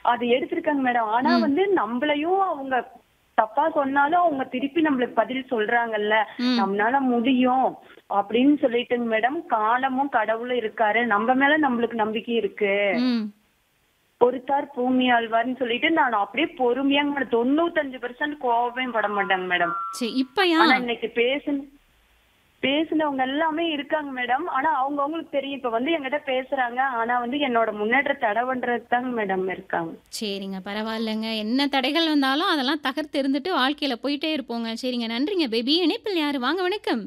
அது எடுத்திருக்காங்க மேடம் ஆனா வந்து நம்மளையும் அவங்க தப்பா சொன்னாலும் அவங்க திருப்பி நம்மளுக்கு பதில் சொல்றாங்கல்ல ம். நம்மளால முடியும் அப்படின்னு சொல்லிட்டுங்க மேடம் காலமும் கடவுளும் இருக்காரு நம்ம மேல நம்மளுக்கு நம்பிக்கை இருக்கு ம் பொறுத்தார் பூமி ஆழ்வார்னு சொல்லிட்டு நான் அப்படியே பொறுமையாங்க மேடம் தொண்ணூத்தஞ்சு பெர்சன்ட் கோவமே பட மாட்டாங்க மேடம் சரி இப்பயா ஆனா இன்னைக்கு பேசுன பேசுனவங்க எல்லாமே இருக்காங்க மேடம் ஆனா அவங்க அவங்களுக்கு தெரியும் இப்ப வந்து என்கிட்ட பேசுறாங்க ஆனா வந்து என்னோட முன்னேற்ற தடவன்றது தாங்க மேடம் இருக்காங்க சரிங்க பரவாயில்லைங்க என்ன தடைகள் வந்தாலும் அதெல்லாம் தகர்த்து இருந்துட்டு வாழ்க்கையில போயிட்டே இருப்போங்க சரிங்க நன்றிங்க பேபி இணைப்பில் யாரு வாங்க வணக்கம்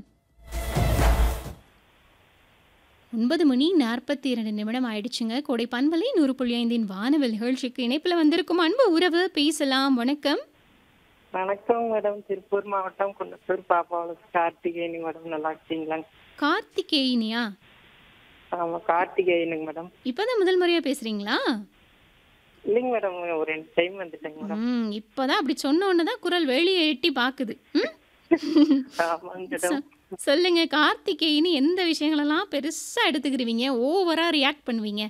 ஒன்பது மணி நாற்பத்தி இரண்டு நிமிடம் ஆயிடுச்சுங்க கோடை பண்பலை நூறு புள்ளி ஐந்தின் வானவல் நிகழ்ச்சிக்கு இணைப்பில் வந்திருக்கும் அன்பு உறவு பேசலாம் வணக்கம் வணக்கம் மேடம் திருப்பூர் மாவட்டம் குன்னத்தூர் பாப்பாவளுக்கு கார்த்திகேயனி மேடம் நல்லா இருக்கீங்களா கார்த்திகேயினியா ஆமா கார்த்திகேயனுங்க மேடம் இப்பதான் முதல் முறையா பேசுறீங்களா இல்லைங்க மேடம் ஒரு ரெண்டு டைம் வந்துட்டேங்க மேடம் ம் இப்பதான் அப்படி சொன்ன உடனே தான் குரல் வெளியே எட்டி பாக்குது ம் ஆமாங்க மேடம் சொ- சொல்லுங்க கார்த்திகேயனி எந்த விஷயங்களெல்லாம் பெருசா எடுத்துக்கிருவீங்க ஓவரா ரியாக்ட் பண்ணுவீங்க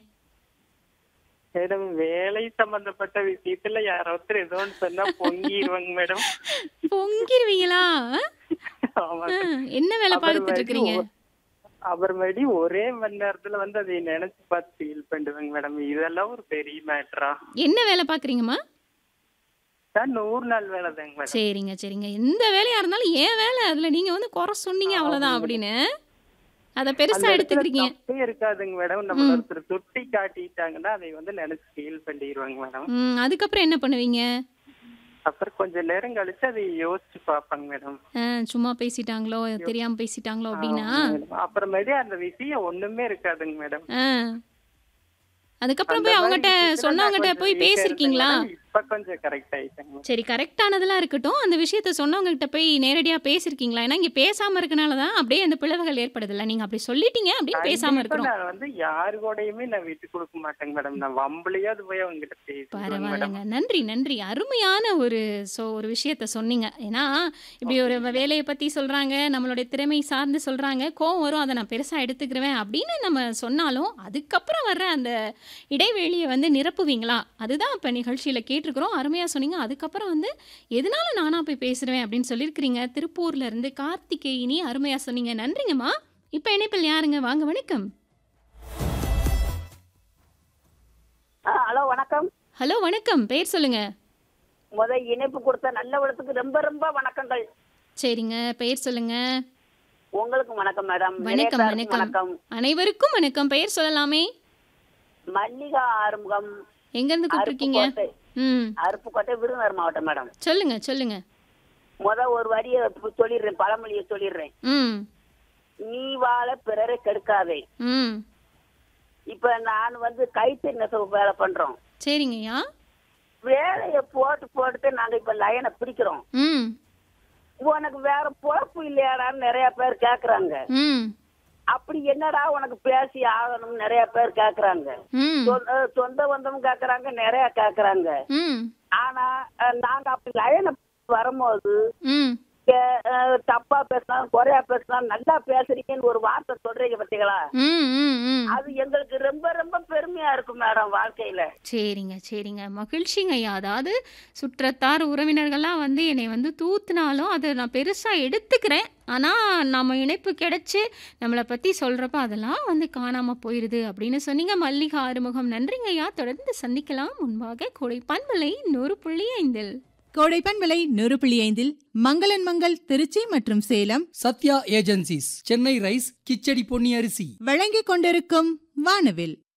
மேடம் வேலை சம்பந்தப்பட்ட விஷயத்துல யாராவது ஏதோ ஒன்று சொன்னா பொங்கிடுவாங்க மேடம் பொங்கிருவீங்களா ஆமா ஆ, என்ன வேலை பார்த்துட்டு அப்புறமேட்டு இருக்கிறீங்க ஒ- அப்புறமேடி ஒரே மணி நேரத்துல வந்து அதை நினைச்சு பார்த்து ஃபீல் பண்ணுவேங்க மேடம் இதெல்லாம் ஒரு பெரிய மேட்டரா என்ன வேலை பாக்குறீங்கம்மா நான் நூறு நாள் வேலை தாங்க மேடம் சரிங்க சரிங்க எந்த வேலையா இருந்தாலும் ஏன் வேலை அதுல நீங்க வந்து குறை சொன்னீங்க அவ்வளவுதான் அப்படின்னு அத பெருசா எடுத்துக்கிறீங்க தப்பே இருக்காதுங்க மேடம் நம்ம ஒருத்தர் தொட்டி காட்டிட்டாங்கன்னா அதை வந்து நினைச்சு ஃபீல் பண்ணிடுவாங்க மேடம் ம் அதுக்கப்புறம் என்ன பண்ணுவீங்க அப்புறம் கொஞ்ச நேரம் கழிச்சு அதை யோசிச்சு பார்ப்பாங்க மேடம் ஆ, சும்மா பேசிட்டாங்களோ தெரியாம பேசிட்டாங்களோ அப்படின்னா அப்புறமேடி அந்த விஷயம் ஒண்ணுமே இருக்காதுங்க மேடம் ஆ. அதுக்கப்புறம் போய் அவங்ககிட்ட சொன்னவங்ககிட்ட போய் பேசிருக்கீங்களா இப்ப கொஞ்சம் கரெக்ட் ஆயிட்டாங்க சரி கரெக்டானதெல்லாம் இருக்கட்டும் அந்த விஷயத்த சொன்னவங்க கிட்ட போய் நேரடியா பேசிருக்கீங்களா ஏன்னா இங்க பேசாம இருக்கனால தான் அப்படியே அந்த பிளவுகள் ஏற்படுதுல்ல நீங்க அப்படி சொல்லிட்டீங்க அப்படின்னு பேசாம கண்டிப்பா இருக்கிறோம் நான் வந்து யாரு கூடயுமே நான் விட்டு கொடுக்க மாட்டேங்க மேடம் நான் வம்பளையாவது போய் அவங்க கிட்ட பேசுவேன் மேடம் பரவாயில்லைங்க நன்றி நன்றி அருமையான ஒரு ஸோ ஒரு விஷயத்த சொன்னீங்க ஏன்னா இப்படி ஒரு வேலையை பற்றி சொல்கிறாங்க நம்மளுடைய திறமை சார்ந்து சொல்கிறாங்க கோவம் வரும் அதை நான் பெருசாக எடுத்துக்கிறேன் அப்படின்னு நம்ம சொன்னாலும் அதுக்கப்புறம் வர்ற அந்த இடைவெளியை வந்து நிரப்புவீங்களா அதுதான் இப்போ நிகழ்ச்சியில் கேட்டிருக்கிறோம் அருமையாக சொன்னீங்க அதுக்கப்புறம் வந்து எதனால நானாக போய் பேசுகிறேன் அப்படின்னு சொல்லியிருக்கிறீங்க திருப்பூர்ல இருந்து கார்த்திகேயினி அருமையாக சொன்னீங்க நன்றிங்கம்மா இப்போ இணைப்பில் யாருங்க வாங்க வணக்கம் ஹலோ வணக்கம் ஹலோ வணக்கம் பேர் சொல்லுங்க முத இணைப்பு கொடுத்த நல்லவளத்துக்கு ரொம்ப ரொம்ப வணக்கங்கள் சரிங்க பெயர் சொல்லுங்க உங்களுக்கு வணக்கம் மேடம் வணக்கம் நிலையத்தாருக்கு வணக்கம் அனைவருக்கும் வணக்கம் பெயர் சொல்லலாமே மல்லிகா ஆறுமுகம் எங்க இருந்து கூப்பிட்டுருக்கீங்க அருப்புக்கோட்டை ம் அருப்புக்கோட்டை விருதுநகர் மாவட்டம் மேடம் சொல்லுங்க சொல்லுங்க முத ஒரு வரியை இப்ப சொல்லிடுறேன் பழமொழியை சொல்லிடுறேன் ம் நீ வாழ பிறரை கெடுக்காதே ம் இப்ப நான் வந்து கைத்தறி நெசவு வேலை பண்றோம் சரிங்கய்யா வேலையை போட்டு போட்டு நாங்க இப்ப லைனை பிடிக்கிறோம் ம் உனக்கு வேற பொழப்பு இல்லையாடான்னு நிறைய பேர் கேக்குறாங்க ம் அப்படி என்னடா உனக்கு பேசி ஆகணும்னு நிறைய பேர் கேக்குறாங்க ம் சொந்த சொந்த பந்தம் கேக்குறாங்க நிறைய கேக்குறாங்க ம் ஆனா அஹ், நாங்க அப்படி லைன வரும்போது ம் கே- அஹ், தப்பா பேசினாலும் குறையா பேசினாலும் நல்லா பேசுறீங்கன்னு ஒரு வார்த்தை சொல்றீங்க பாத்தீங்களா ம் ம் ம் அது எங்களுக்கு ரொம்ப ரொம்ப பெருமையா இருக்கும் மேடம் வாழ்க்கையில சரிங்க சரிங்க மகிழ்ச்சிங்க ஐயா அதாவது சுற்றத்தார் உறவினர்கள்லாம் வந்து என்னை வந்து தூத்துனாலும் அதை நான் பெருசாக எடுத்துக்கிறேன் ஆனால் நம்ம இணைப்பு கிடைச்சி நம்மளை பற்றி சொல்கிறப்ப அதெல்லாம் வந்து காணாமல் போயிடுது அப்படின்னு சொன்னீங்க மல்லிகா ஆறுமுகம் நன்றிங்க ஐயா தொடர்ந்து சந்திக்கலாம் முன்பாக கொடை பண்பலை நூறு புள்ளி ஐந்தில் கோடைப்பன் விலை நூறு புள்ளி ஐந்தில் மங்களன் மங்கள் திருச்சி மற்றும் சேலம் சத்யா ஏஜென்சிஸ் சென்னை ரைஸ் கிச்சடி பொன்னி அரிசி வழங்கிக் கொண்டிருக்கும் வானவில்